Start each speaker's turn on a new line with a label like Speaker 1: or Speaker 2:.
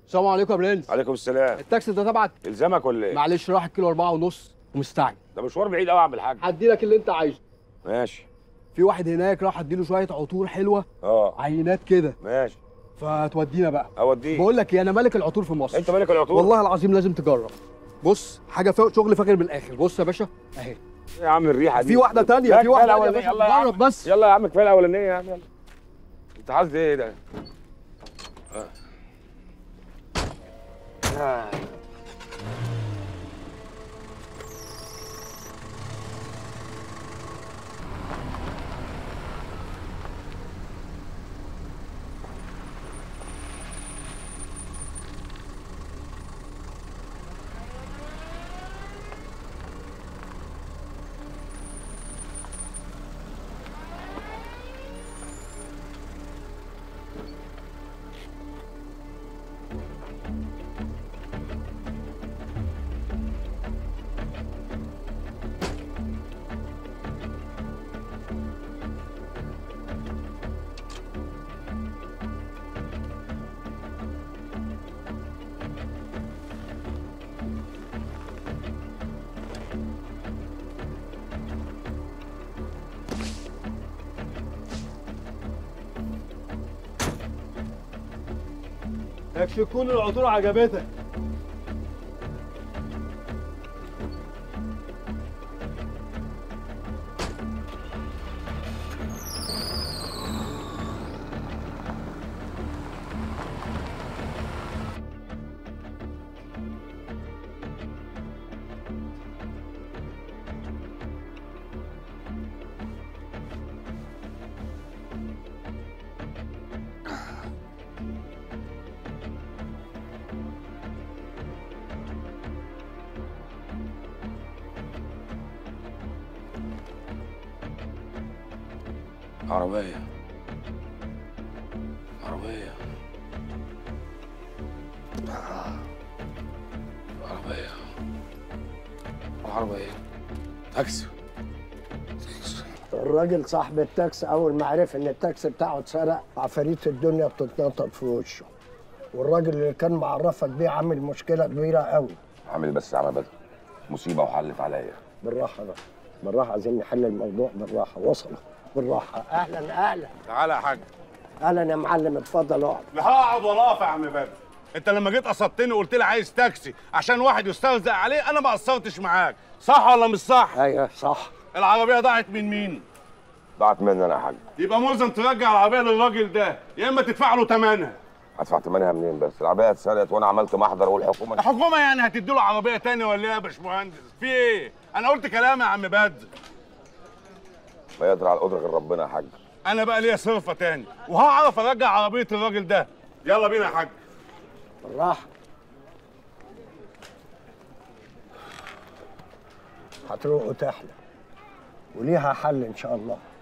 Speaker 1: السلام عليكم يا برنس
Speaker 2: عليكم السلام
Speaker 1: التاكسي ده تبعك
Speaker 2: الزمك ولا ايه
Speaker 1: معلش راح الكيلو أربعة ونص ومستعجل
Speaker 2: ده مشوار بعيد قوي يا عم الحاج
Speaker 1: هدي لك اللي انت عايزه
Speaker 2: ماشي
Speaker 1: في واحد هناك راح اديله شويه عطور حلوه
Speaker 2: اه
Speaker 1: عينات كده
Speaker 2: ماشي
Speaker 1: فتودينا بقى
Speaker 2: اوديك
Speaker 1: بقول لك ايه انا ملك العطور في مصر
Speaker 2: انت مالك العطور
Speaker 1: والله العظيم لازم تجرب بص حاجه فوق شغل فاكر من الاخر بص يا باشا اهي
Speaker 2: إيه يا عم الريحه دي
Speaker 1: في واحده تانية
Speaker 2: لا،
Speaker 1: في
Speaker 2: كفاية
Speaker 1: واحده تانية يا
Speaker 2: الأولانية.
Speaker 1: باشا
Speaker 2: يلا يا عم.
Speaker 1: جرب بس
Speaker 2: يلا يا عم كفايه الاولانيه يا عم يلا انت عايز ايه ده آه. آه.
Speaker 1: يكشف تكون العطور عجبتك
Speaker 2: عربيه عربيه آه. عربيه عربيه تاكسي
Speaker 3: الراجل صاحب التاكسي اول ما عرف ان التاكسي بتاعه اتسرق عفاريت الدنيا بتتنطط في وشه والراجل اللي كان معرفك بيه عامل مشكله كبيره قوي
Speaker 2: عامل بس عمل بدل مصيبه وحلت عليا
Speaker 3: بالراحه بقى بالراحه عايزين نحل الموضوع بالراحه وصل بالراحه اهلا اهلا
Speaker 4: تعالى يا حاج
Speaker 3: اهلا يا معلم اتفضل اقعد
Speaker 4: لا هقعد ولا اقف يا عم بدر انت لما جيت قصدتني وقلت لي عايز تاكسي عشان واحد يسترزق عليه انا ما قصرتش معاك صح ولا مش صح
Speaker 3: ايوه صح
Speaker 4: العربيه ضاعت من مين
Speaker 2: ضاعت مني انا يا حاج
Speaker 4: يبقى ملزم ترجع العربيه للراجل ده يا اما تدفع له ثمنها
Speaker 2: هدفع ثمنها منين بس العربيه اتسرقت وانا عملت محضر والحكومه
Speaker 4: الحكومه يعني هتدي له عربيه تانية ولا ايه يا باشمهندس في ايه انا قلت كلام يا عم بدر
Speaker 2: ما يقدر على القدره غير ربنا يا حاج
Speaker 4: انا بقى ليا صرفه تاني وهعرف ارجع عربيه الراجل ده يلا بينا يا حاج
Speaker 3: بالراحه هتروق وتحلى وليها حل ان شاء الله